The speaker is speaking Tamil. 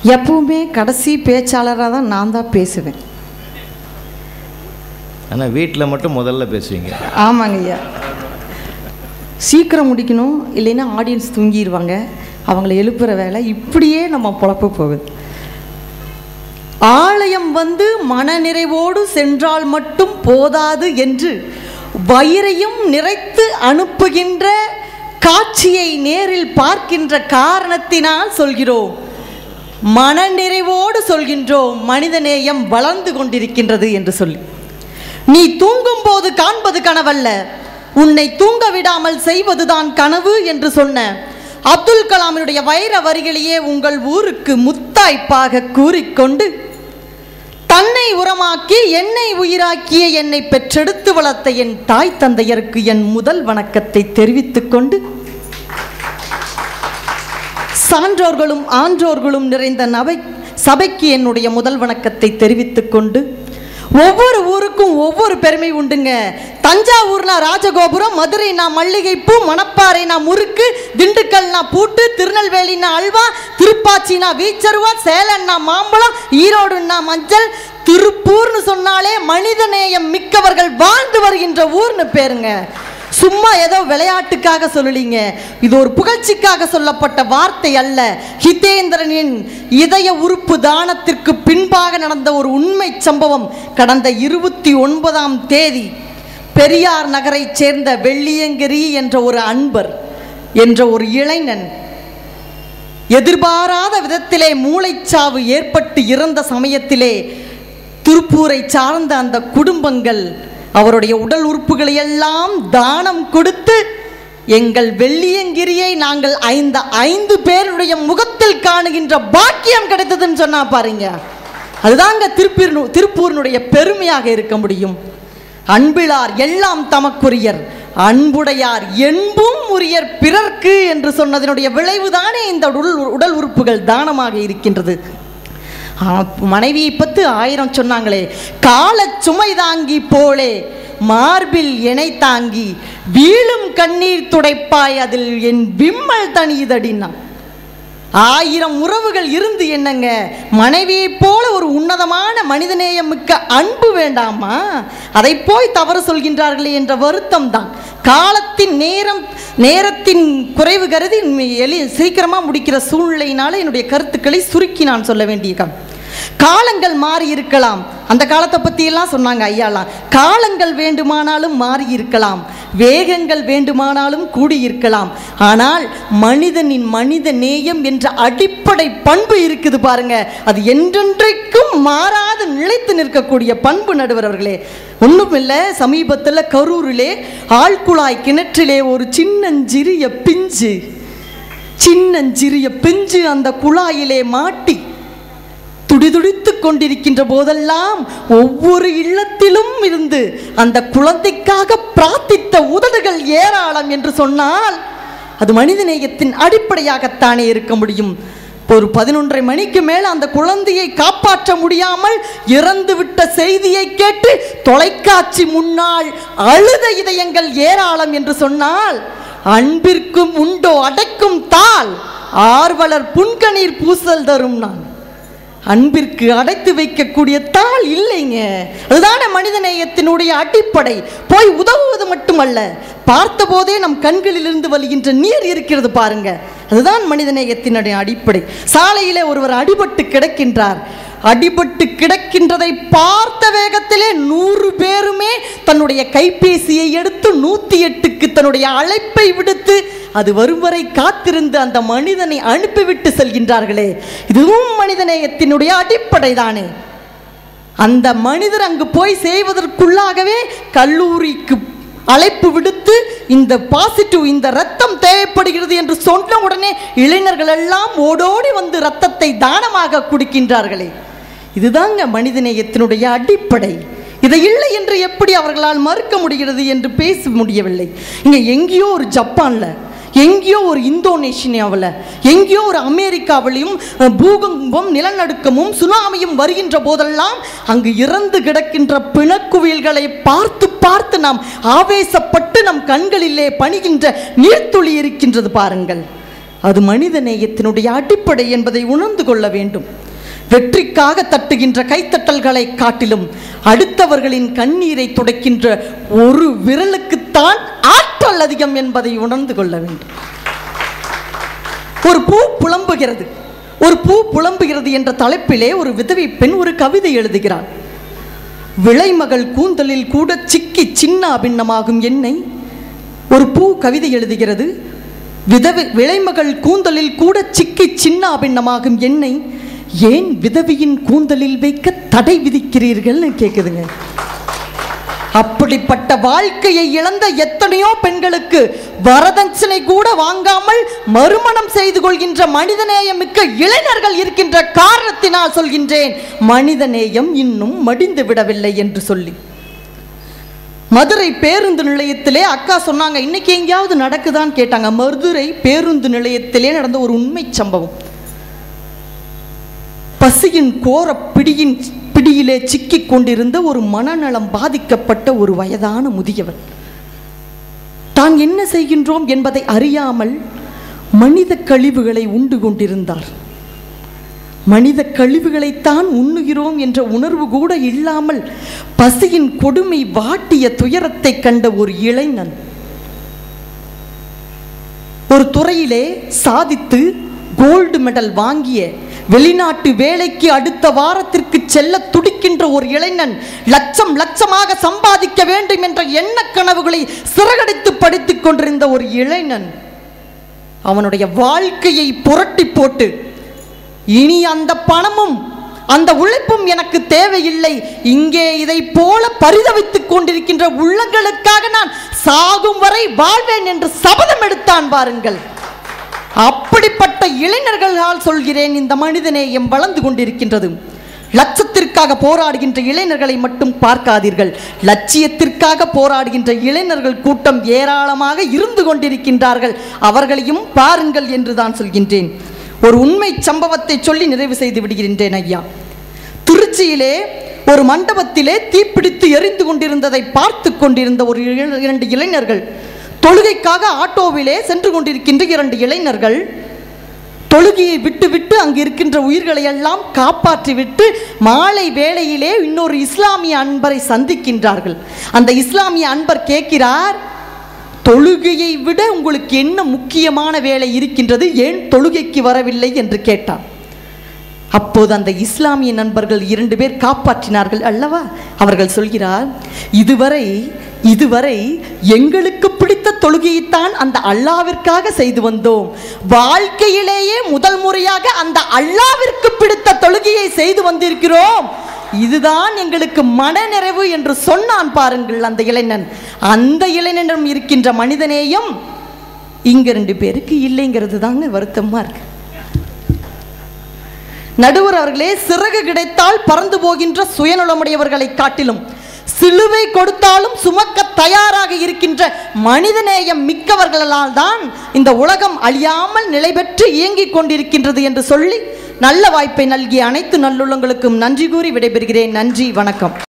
எப்பவுமே கடைசி பேச்சாளராக தான் நான் தான் பேசுவேன் ஆனால் வீட்டில் மட்டும் முதல்ல பேசுவீங்க ஆமாங்க ஐயா சீக்கிரம் முடிக்கணும் இல்லைன்னா ஆடியன்ஸ் தூங்கிடுவாங்க அவங்கள எழுப்புற வேலை இப்படியே நம்ம பொழப்பு போகுது ஆலயம் வந்து மனநிறைவோடு சென்றால் மட்டும் போதாது என்று வயிறையும் நிறைத்து அனுப்புகின்ற காட்சியை நேரில் பார்க்கின்ற காரணத்தினால் சொல்கிறோம் மனநிறைவோடு சொல்கின்றோம் மனிதநேயம் வளர்ந்து கொண்டிருக்கின்றது என்று சொல்லி நீ தூங்கும் போது காண்பது கனவல்ல உன்னை தூங்க விடாமல் செய்வதுதான் கனவு என்று சொன்ன அப்துல் கலாமினுடைய வைர வரிகளையே உங்கள் ஊருக்கு முத்தாய்ப்பாக கூறிக்கொண்டு தன்னை உரமாக்கி என்னை உயிராக்கிய என்னை பெற்றெடுத்து வளர்த்த என் தாய் தந்தையருக்கு என் முதல் வணக்கத்தை தெரிவித்துக் கொண்டு சான்றோர்களும் ஆன்றோர்களும் நிறைந்த நபை சபைக்கு என்னுடைய முதல் வணக்கத்தை தெரிவித்துக் கொண்டு ஒவ்வொரு ஊருக்கும் ஒவ்வொரு பெருமை உண்டுங்க தஞ்சாவூர்னா ராஜகோபுரம் மதுரைனா மல்லிகைப்பூ மணப்பாறைனா முறுக்கு திண்டுக்கல்னா பூட்டு திருநெல்வேலினா அல்வா திருப்பாச்சினா வீச்சருவா சேலம்னா மாம்பழம் ஈரோடுன்னா மஞ்சள் திருப்பூர்னு சொன்னாலே மனிதநேயம் மிக்கவர்கள் வாழ்ந்து வருகின்ற ஊர்னு பேருங்க சும்மா ஏதோ விளையாட்டுக்காக சொல்லலீங்க இது ஒரு புகழ்ச்சிக்காக சொல்லப்பட்ட வார்த்தை அல்ல ஹிதேந்திரனின் இதய உறுப்பு தானத்திற்கு பின்பாக நடந்த ஒரு உண்மை சம்பவம் கடந்த இருபத்தி ஒன்பதாம் தேதி பெரியார் நகரைச் சேர்ந்த வெள்ளியங்கிரி என்ற ஒரு அன்பர் என்ற ஒரு இளைஞன் எதிர்பாராத விதத்திலே மூளைச்சாவு ஏற்பட்டு இறந்த சமயத்திலே திருப்பூரை சார்ந்த அந்த குடும்பங்கள் அவருடைய உடல் உறுப்புகளை எல்லாம் தானம் கொடுத்து எங்கள் வெள்ளியங்கிரியை நாங்கள் ஐந்து ஐந்து பேருடைய முகத்தில் காணுகின்ற பாக்கியம் கிடைத்ததுன்னு சொன்னா பாருங்க அதுதாங்க திருப்பூர் திருப்பூரினுடைய பெருமையாக இருக்க முடியும் அன்பிலார் எல்லாம் தமக்குரியர் அன்புடையார் என்பும் உரியர் பிறர்க்கு என்று சொன்னதனுடைய விளைவுதானே இந்த உடல் உடல் உறுப்புகள் தானமாக இருக்கின்றது ஆ, மனைவியை பத்து ஆயிரம் சொன்னாங்களே கால சுமை தாங்கி போலே மார்பில் இணை தாங்கி வீழும் கண்ணீர் துடைப்பாய் அதில் என் விம்மல் தனியுதடினா ஆயிரம் உறவுகள் இருந்து என்னங்க மனைவியைப் போல ஒரு உன்னதமான மனிதநேயம் மிக்க அன்பு வேண்டாமா அதை போய் தவறு சொல்கின்றார்களே என்ற வருத்தம் தான் காலத்தின் நேரம் நேரத்தின் குறைவு கருதி எளி சீக்கிரமாக முடிக்கிற சூழ்நிலையினால என்னுடைய கருத்துக்களை சுருக்கி நான் சொல்ல வேண்டிய கம் காலங்கள் மாறி இருக்கலாம் அந்த காலத்தை பத்தி எல்லாம் சொன்னாங்க ஐயாலாம் காலங்கள் வேண்டுமானாலும் மாறி இருக்கலாம் வேகங்கள் வேண்டுமானாலும் கூடியிருக்கலாம் ஆனால் மனிதனின் மனித நேயம் என்ற அடிப்படை பண்பு இருக்குது பாருங்க அது என்றென்றைக்கும் மாறாது நிலைத்து நிற்கக்கூடிய பண்பு நடுவர் அவர்களே ஒன்றும் இல்லை சமீபத்தில் கரூரிலே ஆழ்குழாய் கிணற்றிலே ஒரு சின்னஞ்சிறிய பிஞ்சு சின்னஞ்சிறிய பிஞ்சு அந்த குழாயிலே மாட்டி துடிதுடித்துக் கொண்டிருக்கின்ற போதெல்லாம் ஒவ்வொரு இல்லத்திலும் இருந்து அந்த குழந்தைக்காக பிரார்த்தித்த உதடுகள் ஏராளம் என்று சொன்னால் அது மனிதநேயத்தின் அடிப்படையாகத்தானே இருக்க முடியும் ஒரு பதினொன்றரை மணிக்கு மேல் அந்த குழந்தையை காப்பாற்ற முடியாமல் இறந்துவிட்ட செய்தியை கேட்டு தொலைக்காட்சி முன்னால் அழுத இதயங்கள் ஏராளம் என்று சொன்னால் அன்பிற்கும் உண்டோ அடைக்கும் தாள் ஆர்வலர் புன்கணீர் பூசல் தரும் நான் அன்பிற்கு அடைத்து வைக்கக்கூடிய தாள் இல்லைங்க அதுதானே மனிதநேயத்தினுடைய அடிப்படை போய் உதவுவது மட்டுமல்ல பார்த்தபோதே நம் கண்களிலிருந்து வழிகின்ற நீர் இருக்கிறது பாருங்க அதுதான் மனிதநேயத்தினுடைய அடிப்படை சாலையிலே ஒருவர் அடிபட்டு கிடக்கின்றார் அடிபட்டு கிடக்கின்றதை பார்த்த வேகத்திலே நூறு பேருமே தன்னுடைய கைபேசியை எடுத்து நூத்தி எட்டுக்கு தன்னுடைய அழைப்பை விடுத்து அது வரும் வரை காத்திருந்து அந்த மனிதனை அனுப்பிவிட்டு செல்கின்றார்களே இதுவும் மனிதநேயத்தினுடைய அடிப்படை தானே அந்த மனிதர் அங்கு போய் செய்வதற்குள்ளாகவே கல்லூரிக்கு அழைப்பு விடுத்து இந்த பாசிட்டிவ் இந்த ரத்தம் தேவைப்படுகிறது என்று சொன்ன உடனே இளைஞர்கள் எல்லாம் ஓடோடி வந்து ரத்தத்தை தானமாக கொடுக்கின்றார்களே இதுதாங்க மனிதநேயத்தினுடைய அடிப்படை இதை இல்லை என்று எப்படி அவர்களால் மறுக்க முடிகிறது என்று பேச முடியவில்லை இங்க எங்கேயோ ஒரு ஜப்பான்ல எங்கேயோ ஒரு இந்தோனேஷியாவில் எங்கேயோ ஒரு அமெரிக்காவிலையும் அஹ், பூகம்பம் நிலநடுக்கமும் சுனாமியும் வருகின்ற போதெல்லாம் அங்கு இறந்து கிடக்கின்ற பிணக்குவியல்களை பார்த்து பார்த்து நாம் ஆவேசப்பட்டு நம் கண்களிலே பணிகின்ற நீர்த்துளி இருக்கின்றது பாருங்கள் அது மனித நேயத்தினுடைய அடிப்படை என்பதை உணர்ந்து கொள்ள வேண்டும் வெற்றிக்காக தட்டுகின்ற கைத்தட்டல்களை காட்டிலும் அடுத்தவர்களின் கண்ணீரை துடைக்கின்ற ஒரு விரலுக்குத்தான் ஆற்றல் அதிகம் என்பதை உணர்ந்து கொள்ள வேண்டும் ஒரு பூ புலம்புகிறது ஒரு பூ புலம்புகிறது என்ற தலைப்பிலே ஒரு விதவை பெண் ஒரு கவிதை எழுதுகிறார் விளைமகள் கூந்தலில் கூட சிக்கி சின்ன அபிண்ணமாகும் என்னை ஒரு பூ கவிதை எழுதுகிறது விதவை விளைமகள் கூந்தலில் கூட சிக்கி சின்ன அபிண்ணமாகும் என்னை ஏன் விதவியின் கூந்தலில் வைக்க தடை விதிக்கிறீர்கள்னு கேட்குதுங்க அப்படிப்பட்ட வாழ்க்கையை இழந்த எத்தனையோ பெண்களுக்கு வரதட்சணை கூட வாங்காமல் மறுமணம் செய்து கொள்கின்ற மனிதநேயம் மிக்க இளைஞர்கள் இருக்கின்ற காரணத்தினால் சொல்கின்றேன் மனிதநேயம் இன்னும் மடிந்து விடவில்லை என்று சொல்லி மதுரை பேருந்து நிலையத்திலே அக்கா சொன்னாங்க இன்னைக்கு எங்கேயாவது நடக்குதான்னு கேட்டாங்க மதுரை பேருந்து நிலையத்திலே நடந்த ஒரு உண்மை சம்பவம் பசியின் கோர பிடியின் பிடியிலே சிக்கிக் கொண்டிருந்த ஒரு மனநலம் பாதிக்கப்பட்ட ஒரு வயதான முதியவர் தான் என்ன செய்கின்றோம் என்பதை அறியாமல் மனித கழிவுகளை உண்டு கொண்டிருந்தார் மனித கழிவுகளைத்தான் உண்ணுகிறோம் என்ற உணர்வு கூட இல்லாமல் பசியின் கொடுமை வாட்டிய துயரத்தை கண்ட ஒரு இளைஞன் ஒரு துறையிலே சாதித்து கோல்டு மெடல் வாங்கிய வெளிநாட்டு வேலைக்கு அடுத்த வாரத்திற்கு செல்ல துடிக்கின்ற ஒரு இளைஞன் லட்சம் லட்சமாக சம்பாதிக்க வேண்டும் என்ற எண்ண கனவுகளை சிறகடித்து படித்துக் கொண்டிருந்த ஒரு இளைஞன் அவனுடைய வாழ்க்கையை புரட்டி போட்டு இனி அந்த பணமும் அந்த உழைப்பும் எனக்கு தேவையில்லை இங்கே இதை போல பரிதவித்துக் கொண்டிருக்கின்ற உள்ளங்களுக்காக நான் சாகும் வரை வாழ்வேன் என்று சபதம் எடுத்தான் பாருங்கள் அப்படிப்பட்ட இளைஞர்களால் சொல்கிறேன் இந்த மனிதநேயம் வளர்ந்து கொண்டிருக்கின்றது லட்சத்திற்காக போராடுகின்ற இளைஞர்களை மட்டும் பார்க்காதீர்கள் லட்சியத்திற்காக போராடுகின்ற இளைஞர்கள் கூட்டம் ஏராளமாக இருந்து கொண்டிருக்கின்றார்கள் அவர்களையும் பாருங்கள் என்று தான் சொல்கின்றேன் ஒரு உண்மை சம்பவத்தை சொல்லி நிறைவு செய்து விடுகின்றேன் ஐயா திருச்சியிலே ஒரு மண்டபத்திலே தீப்பிடித்து எரிந்து கொண்டிருந்ததை பார்த்து கொண்டிருந்த ஒரு இள- இரண்டு இளைஞர்கள் தொழுகைக்காக ஆட்டோவிலே சென்று கொண்டிருக்கின்ற இரண்டு இளைஞர்கள் தொழுகையை விட்டுவிட்டு அங்கு இருக்கின்ற உயிர்களை எல்லாம் காப்பாற்றிவிட்டு மாலை வேளையிலே இன்னொரு இஸ்லாமிய அன்பரை சந்திக்கின்றார்கள் அந்த இஸ்லாமிய அன்பர் கேட்கிறார் தொழுகையை விட உங்களுக்கு என்ன முக்கியமான வேலை இருக்கின்றது ஏன் தொழுகைக்கு வரவில்லை என்று கேட்டார் அப்போது அந்த இஸ்லாமிய நண்பர்கள் இரண்டு பேர் காப்பாற்றினார்கள் அல்லவா அவர்கள் சொல்கிறார் இதுவரை இதுவரை எங்களுக்கு பிடித்த தொழுகையைத்தான் அந்த அல்லாவிற்காக செய்து வந்தோம் வாழ்க்கையிலேயே முதல் முறையாக அந்த அல்லாவிற்கு பிடித்த தொழுகையை செய்து வந்திருக்கிறோம் இதுதான் எங்களுக்கு மனநிறைவு என்று சொன்னான் பாருங்கள் அந்த இளைஞன் அந்த இளைஞனிடம் இருக்கின்ற மனிதநேயம் இங்க ரெண்டு பேருக்கு இல்லைங்கிறது தாங்க வருத்தமா இருக்கு நடுவர் அவர்களே சிறகு கிடைத்தால் பறந்து போகின்ற சுயநலமுடையவர்களை காட்டிலும் சிலுவை கொடுத்தாலும் சுமக்க தயாராக இருக்கின்ற மனிதநேயம் மிக்கவர்களால் தான் இந்த உலகம் அழியாமல் நிலை பெற்று இயங்கிக் கொண்டிருக்கின்றது என்று சொல்லி நல்ல வாய்ப்பை நல்கிய அனைத்து நல்லுள்ளங்களுக்கும் நன்றி கூறி விடைபெறுகிறேன் நன்றி வணக்கம்